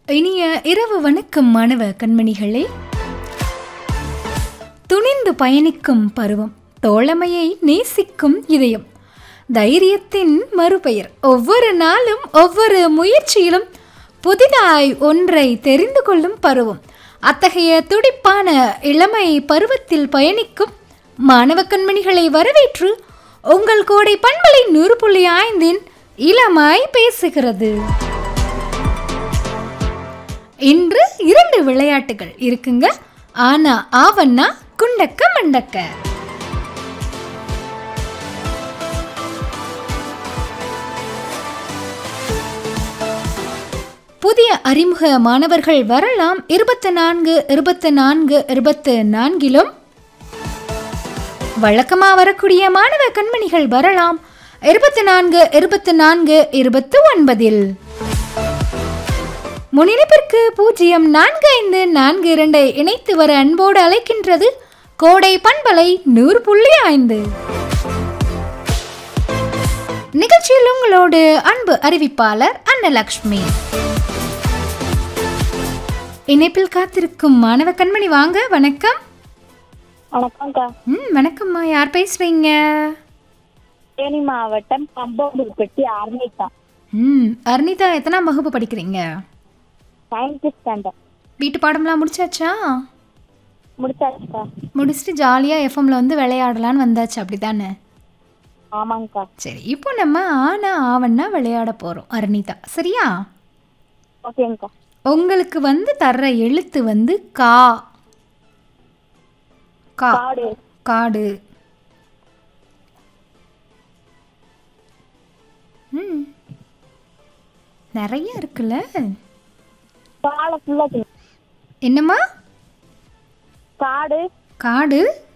இனிய இரவு வணக்கம் மாணவ கண்மணிகளே துணிந்து பயணிக்கும் பருவம் தோழமையை நேசிக்கும் இதயம் தைரியத்தின் மறுபெயர் ஒவ்வொரு நாளும் ஒவ்வொரு முயற்சியிலும் புதிதாய் ஒன்றை தெரிந்து கொள்ளும் பருவம் அத்தகைய துடிப்பான இளமை பருவத்தில் பயணிக்கும் மாணவ கண்மணிகளை வரவேற்று உங்கள் கோடை பண்பலை நூறு புள்ளி ஐந்தின் இளமாய் பேசுகிறது இன்று இரண்டு விளையாட்டுகள் இருக்குங்க ஆனா ஆவண்ணா குண்டக்க மண்டக்க புதிய அறிமுக மாணவர்கள் வரலாம் இருபத்தி நான்கு இருபத்தி நான்கு இருபத்து நான்கிலும் வழக்கமா வரக்கூடிய மாணவ கண்மணிகள் வரலாம் இருபத்தி நான்கு இருபத்தி நான்கு இருபத்து ஒன்பதில் முன்னிணைப்பிற்கு பூஜ்ஜியம் நான்கு ஐந்து நான்கு இரண்டை இணைத்து வர அன்போடு அழைக்கின்றது கோடை பண்பலை நூறு புள்ளி ஐந்து நிகழ்ச்சியில் உங்களோடு அன்பு அறிவிப்பாளர் அன்னலக்ஷ்மி இணைப்பில் காத்திருக்கும் மாணவ கண்மணி வாங்க வணக்கம் வணக்கம்க்கா ம் வணக்கம்மா யார் பேசுறீங்க தேனி மாவட்டம் கம்பௌண்டூர்பட்டி ஆர்மிக்கா ம் அர்னிதா எத்தனாம் வகுப்பு படிக்கிறீங்க நைன்த் ஸ்டாண்டர்ட் வீட்டு பாடம்லாம் முடிச்சாச்சா முடிச்சாச்சுக்கா முடிச்சுட்டு ஜாலியாக எஃப்எம்ல வந்து விளையாடலான்னு வந்தாச்சு அப்படிதானே ஆமாங்கக்கா சரி இப்போ நம்ம ஆனா ஆவண்ணா விளையாட போகிறோம் அர்னிதா சரியா ஓகேங்கக்கா உங்களுக்கு வந்து தர்ற எழுத்து வந்து கா கா காடு காடு ம் நிறைய இருக்குல்ல காலை ஃபுல்லாக என்னம்மா காடு காடு